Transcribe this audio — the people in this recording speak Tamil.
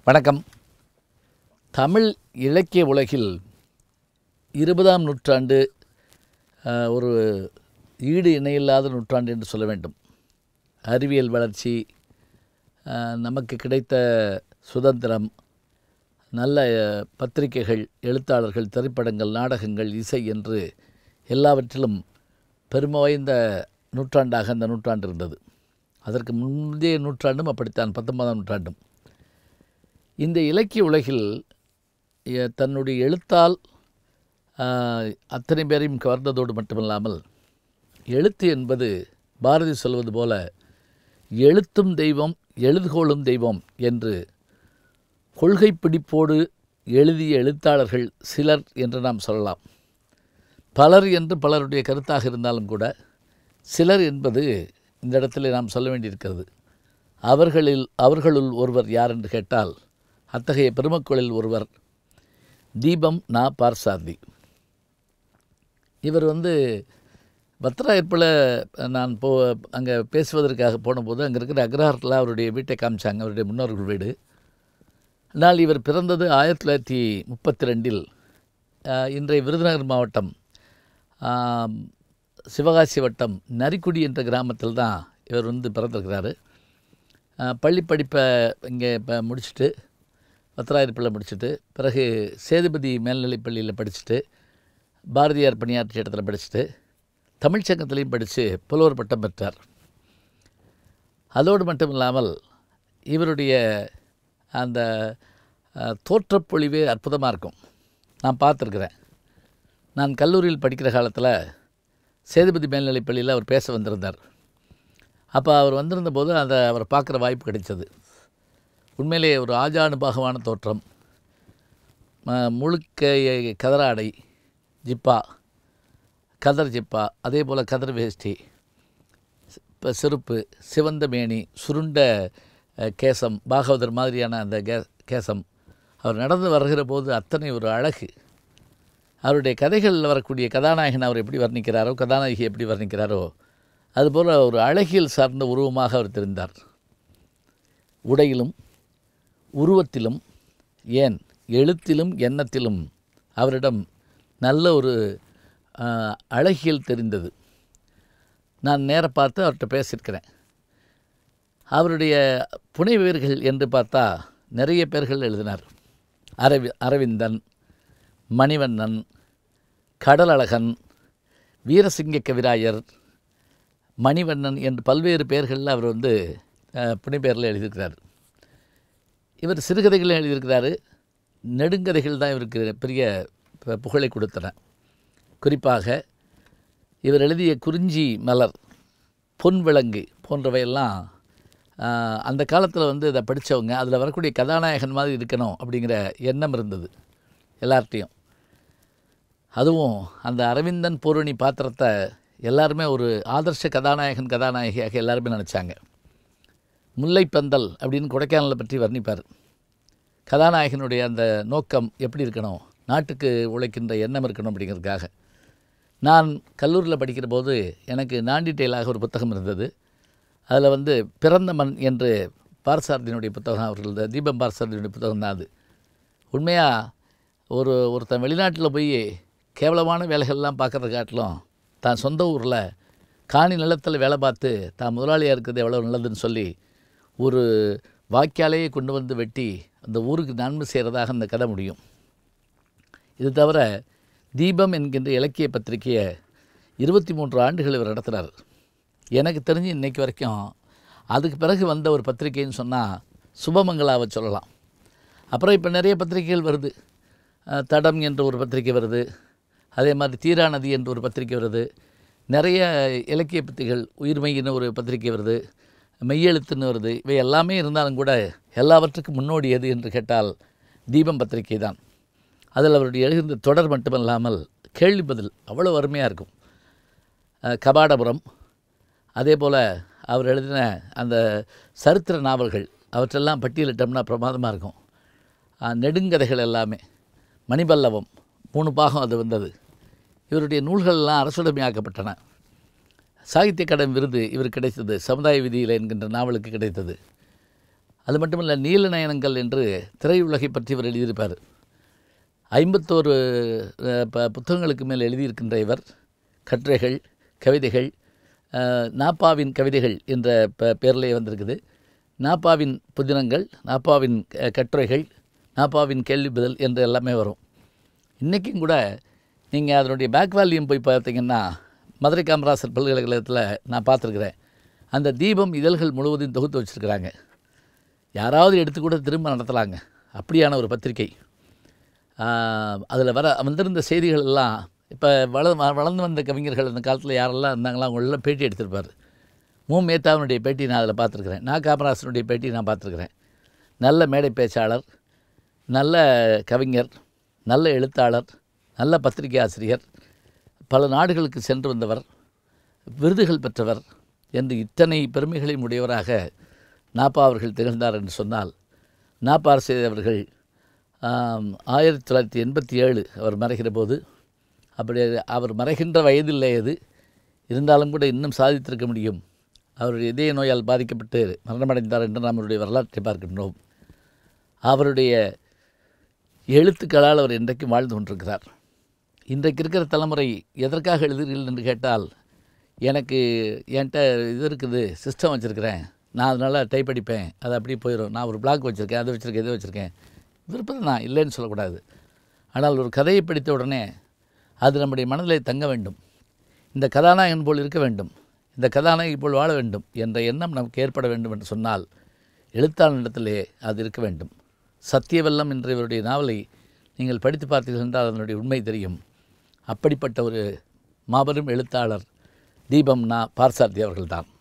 வணக்கம் தமிழ் இலக்கிய உலகில் இருபதாம் நூற்றாண்டு ஆஹ், ஒரு ஈடு இணையில்லாத நூற்றாண்டு என்று சொல்ல வேண்டும் அறிவியல் வளர்ச்சி ஆஹ், நமக்கு கிடைத்த சுதந்திரம் நல்ல ஆஹ், பத்திரிகைகள் எழுத்தாளர்கள் திரைப்படங்கள் நாடகங்கள் இசை என்று எல்லாவற்றிலும் பெருமை வாய்ந்த நூற்றாண்டாக அந்த நூற்றாண்டு இருந்தது அதற்கு முந்தைய நூற்றாண்டும் அப்படித்தான் பத்தொன்பதாம் நூற்றாண்டும் இந்த இலக்கிய உலகில் எ- தன்னுடைய எழுத்தால் ஆஹ், அத்தனை பேரையும் கவர்ந்ததோடு மட்டுமில்லாமல் எழுத்து என்பது பாரதி சொல்வது போல எழுத்தும் தெய்வம் எழுதுகோளும் தெய்வம் என்று கொள்கை பிடிப்போடு எழுதிய எழுத்தாளர்கள் சிலர் என்று நாம் சொல்லலாம் பலர் என்று பலருடைய கருத்தாக இருந்தாலும் கூட சிலர் என்பது இந்த இடத்துல நாம் சொல்ல வேண்டியிருக்கிறது அவர்களில் அவர்களுள் ஒருவர் யார் என்று கேட்டால் அத்தகைய பெருமக்களில் ஒருவர் தீபம் நா பார்சாரதி இவர் வந்து பத்ராயப்பில் நான் போ அங்கே பேசுவதற்காக போனபோது அங்கே இருக்கிற அக்ரஹாரத்தில் அவருடைய வீட்டை காமிச்சாங்க அவருடைய முன்னோர்கள் வீடு ஆனால் இவர் பிறந்தது ஆயிரத்தி தொள்ளாயிரத்தி முப்பத்தி ரெண்டில் இன்றைய விருதுநகர் மாவட்டம் ஆம், சிவகாசி வட்டம் நரிக்குடி என்ற கிராமத்தில் தான் இவர் வந்து பிறந்திருக்கிறாரு ஆஹ், பள்ளி படிப்பை இங்கே இப்போ முடிச்சுட்டு பத்திராயிரப்பிள்ளை முடிச்சுட்டு பிறகு சேதுபதி மேல்நிலைப் பள்ளியில் படிச்சுட்டு பாரதியார் பணியாற்றிய இடத்துல படிச்சுட்டு தமிழ்ச் சங்கத்திலையும் படித்து புலவர் பட்டம் பெற்றார் அதோடு மட்டும் இல்லாமல் இவருடைய அந்த அஹ், தோற்றப்பொழிவே அற்புதமாக இருக்கும் நான் பார்த்துருக்குறேன் நான் கல்லூரியில் படிக்கிற காலத்தில் சேதுபதி மேல்நிலைப் பள்ளியில் அவர் பேச வந்திருந்தார் அப்போ அவர் வந்திருந்த போது அந்த அவரை பார்க்குற வாய்ப்பு கிடைச்சது உண்மையிலேயே ஒரு ஆஜானுபாகமான தோற்றம் ம- முழுக்க கதராடை ஜிப்பா கதர் ஜிப்பா அதே போல் கதர் வேஷ்டி இப்போ செருப்பு சிவந்த மேனி சுருண்ட அஹ், கேசம் பாகவதர் மாதிரியான அந்த கே கேசம் அவர் நடந்து வருகிற போது அத்தனை ஒரு அழகு அவருடைய கதைகளில் வரக்கூடிய கதாநாயகன் அவர் எப்படி வர்ணிக்கிறாரோ கதாநாயகி எப்படி வர்ணிக்கிறாரோ அதுபோல் ஒரு அழகியல் சார்ந்த உருவமாக அவர் தெரிந்தார் உடையிலும் உருவத்திலும் ஏன் எழுத்திலும் எண்ணத்திலும் அவரிடம் நல்ல ஒரு ஆஹ், அழகியல் தெரிந்தது நான் நேர பார்த்து அவர்கிட்ட பேசியிருக்கிறேன் அவருடைய புனைவீர்கள் என்று பார்த்தா நிறைய பேர்கள் எழுதினார் அரவி அரவிந்தன் மணிவண்ணன் கடலழகன் வீரசிங்க கவிராயர் மணிவண்ணன் என்று பல்வேறு பெயர்களில் அவர் வந்து அஹ், புனைப்பெயரில் எழுதியிருக்கிறார் இவர் சிறுகதைகள் எழுதியிருக்கிறாரு நெடுங்கதைகள் தான் இவருக்கு பெரிய ப- புகழை கொடுத்தன குறிப்பாக இவர் எழுதிய குறிஞ்சி மலர் பொன் விலங்கு போன்றவையெல்லாம் ஆஹ், அந்த காலத்தில் வந்து இதை படித்தவங்க அதில் வரக்கூடிய கதாநாயகன் மாதிரி இருக்கணும் அப்படிங்கிற எண்ணம் இருந்தது எல்லார்ட்டையும் அதுவும் அந்த அரவிந்தன் பூரணி பாத்திரத்தை எல்லாருமே ஒரு ஆதர்ஷ கதாநாயகன் கதாநாயகியாக எல்லாருமே நினச்சாங்க முல்லைப்பந்தல் அப்படின்னு கொடைக்கானலை பற்றி வர்ணிப்பார் கதாநாயகனுடைய அந்த நோக்கம் எப்படி இருக்கணும் நாட்டுக்கு உழைக்கின்ற எண்ணம் இருக்கணும் அப்படிங்கிறதுக்காக நான் கல்லூரியில் படிக்கிற போது எனக்கு நாண்டிட்டெயிலாக ஒரு புத்தகம் இருந்தது அதில் வந்து பிறந்த மண் என்று பார்சாரதியினுடைய புத்தகம் அவர்கள் தீபம் பார்சாரதியினுடைய புத்தகம் தான் அது உண்மையாக ஒரு ஒருத்தன் வெளிநாட்டில் போய் கேவலமான வேலைகள்லாம் பார்க்குறத காட்டிலும் தான் சொந்த ஊரில் காணி நிலத்தில் வேலை பார்த்து தான் முதலாளியாக இருக்கிறது எவ்வளோ நல்லதுன்னு சொல்லி ஒரு வாய்க்காலையே கொண்டு வந்து வெட்டி அந்த ஊருக்கு நன்மை செய்கிறதாக அந்த கதை முடியும் இது தவிர தீபம் என்கின்ற இலக்கிய பத்திரிகையை இருபத்தி மூன்று ஆண்டுகள் இவர் நடத்துகிறார் எனக்கு தெரிஞ்சு இன்னைக்கு வரைக்கும் அதுக்கு பிறகு வந்த ஒரு பத்திரிகைன்னு சொன்னால் சுபமங்களாவை சொல்லலாம் அப்புறம் இப்போ நிறைய பத்திரிகைகள் வருது அஹ், தடம் என்ற ஒரு பத்திரிகை வருது அதே மாதிரி தீரா நதி என்ற ஒரு பத்திரிகை வருது நிறைய இலக்கிய பத்திரிகைகள் உயிர்மையின்னு ஒரு பத்திரிகை வருது மெய்யெழுத்துன்னு வருது இவை எல்லாமே இருந்தாலும் கூட எல்லாவற்றுக்கும் முன்னோடி எது என்று கேட்டால் தீபம் பத்திரிகை தான் அதில் அவருடைய எழுகின்ற தொடர் மட்டுமல்லாமல் கேள்வி பதில் அவ்வளோ அருமையாக இருக்கும் அஹ், கபாடபுரம் அதே போல் அவர் எழுதின அந்த சரித்திர நாவல்கள் அவற்றெல்லாம் பட்டியலிட்டோம்னா பிரமாதமாக இருக்கும் அஹ், நெடுங்கதைகள் எல்லாமே மணிபல்லவம் மூணு பாகம் அது வந்தது இவருடைய நூல்கள் எல்லாம் அரசுடைமையாக்கப்பட்டன சாகித்ய அகாடமி விருது இவர் கிடைத்தது சமுதாய விதியில் என்கின்ற நாவலுக்கு கிடைத்தது அது மட்டுமல்ல நீலநயனங்கள் என்று திரையுலகை பற்றி இவர் எழுதியிருப்பார் ஐம்பத்தோரு அஹ், ப புத்தகங்களுக்கு மேல் எழுதியிருக்கின்ற இவர் கட்டுரைகள் கவிதைகள் அஹ், நாப்பாவின் கவிதைகள் என்ற ப பேரிலே வந்திருக்குது நாப்பாவின் புதினங்கள் நாப்பாவின் க- கட்டுரைகள் நாப்பாவின் கேள்வி பதில் என்று எல்லாமே வரும் இன்றைக்கும் கூட நீங்கள் அதனுடைய பேக் வேல்யூம் போய் பார்த்தீங்கன்னா மதுரை காமராசர் பல்கலைக்கழகத்தில் நான் பார்த்துருக்குறேன் அந்த தீபம் இதழ்கள் முழுவதும் தொகுத்து வச்சுருக்கிறாங்க யாராவது எடுத்து கூட திரும்ப நடத்தலாங்க அப்படியான ஒரு பத்திரிகை அதில் வர வந்திருந்த செய்திகள் எல்லாம் இப்போ வள வ- வளர்ந்து வந்த கவிஞர்கள் அந்த காலத்தில் யாரெல்லாம் இருந்தாங்களோ அவங்களெல்லாம் பேட்டி எடுத்திருப்பார் மு மேத்தாவினுடைய பேட்டி நான் அதில் பார்த்துருக்குறேன் நான் காமராசனுடைய பேட்டி நான் பார்த்துருக்குறேன் நல்ல மேடை பேச்சாளர் நல்ல கவிஞர் நல்ல எழுத்தாளர் நல்ல பத்திரிகை ஆசிரியர் பல நாடுகளுக்கு சென்று வந்தவர் விருதுகள் பெற்றவர் என்று இத்தனை பெருமைகளையும் உடையவராக நாப்பா அவர்கள் திகழ்ந்தார் என்று சொன்னால் நாப்பா அரசே அவர்கள் ஆம், ஆயிரத்தி தொள்ளாயிரத்தி எண்பத்தி ஏழு அவர் மறைகிற போது அப்படி அவர் மறைகின்ற வயதில்லை அது இருந்தாலும் கூட இன்னும் சாதித்திருக்க முடியும் அவருடைய இதய நோயால் பாதிக்கப்பட்டு மரணமடைந்தார் என்று நாம் அவருடைய வரலாற்றை பார்க்கின்றோம் அவருடைய எழுத்துக்களால் அவர் இன்றைக்கும் வாழ்ந்து கொண்டிருக்கிறார் இன்றைக்கு இருக்கிற தலைமுறை எதற்காக எழுதுகிறீர்கள் என்று கேட்டால் எனக்கு என்கிட்ட இது இருக்குது சிஸ்டம் வச்சுருக்கிறேன் நான் அதனால் டைப் அடிப்பேன் அது அப்படியே போயிடும் நான் ஒரு பிளாக் வச்சுருக்கேன் அதை வச்சுருக்கேன் இதை வச்சுருக்கேன் விருப்பம் தான் இல்லைன்னு சொல்லக்கூடாது ஆனால் ஒரு கதையை படித்த உடனே அது நம்முடைய மனதிலே தங்க வேண்டும் இந்த கதாநாயகன் போல் இருக்க வேண்டும் இந்த கதாநாயகி போல் வாழ வேண்டும் என்ற எண்ணம் நமக்கு ஏற்பட வேண்டும் என்று சொன்னால் எழுத்தாளனிடத்திலே அது இருக்க வேண்டும் சத்தியவெல்லம் என்ற இவருடைய நாவலை நீங்கள் படித்து பார்த்தீர்கள் என்றால் அதனுடைய உண்மை தெரியும் அப்படிப்பட்ட ஒரு மாபெரும் எழுத்தாளர் தீபம் நா பார்சார்த்தி அவர்கள்தான்